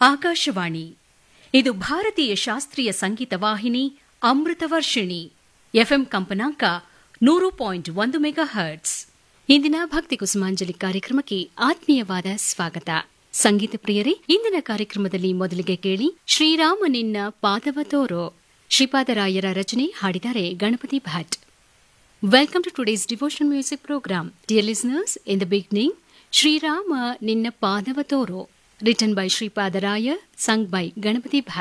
ಆಕಾಶವಾಣಿ ಇದು ಭಾರತೀಯ ಶಾಸ್ತ್ರೀಯ ಸಂಗೀತ ವಾಹಿನಿ ಅಮೃತ ವರ್ಷಿಣಿ ಎಫ್ಎಂ ಕಂಪನಾಂಕ ನೂರು ಪಾಯಿಂಟ್ ಒಂದು ಮೆಗಾ ಹರ್ಟ್ಸ್ ಇಂದಿನ ಭಕ್ತಿ ಕುಸುಮಾಂಜಲಿ ಕಾರ್ಯಕ್ರಮಕ್ಕೆ ಆತ್ಮೀಯವಾದ ಸ್ವಾಗತ ಸಂಗೀತ ಪ್ರಿಯರೇ ಇಂದಿನ ಕಾರ್ಯಕ್ರಮದಲ್ಲಿ ಮೊದಲಿಗೆ ಕೇಳಿ ಶ್ರೀರಾಮ ನಿನ್ನ ಪಾದವ ತೋರೋ ಶ್ರೀಪಾದರಾಯರ ರಚನೆ ಹಾಡಿದ್ದಾರೆ Ganapati Bhat Welcome to today's devotional music program. Dear listeners, in the beginning, Sri Rama Ninna Padavatoro, written by Sri Padaraya, sung by Ganapati Bhatt.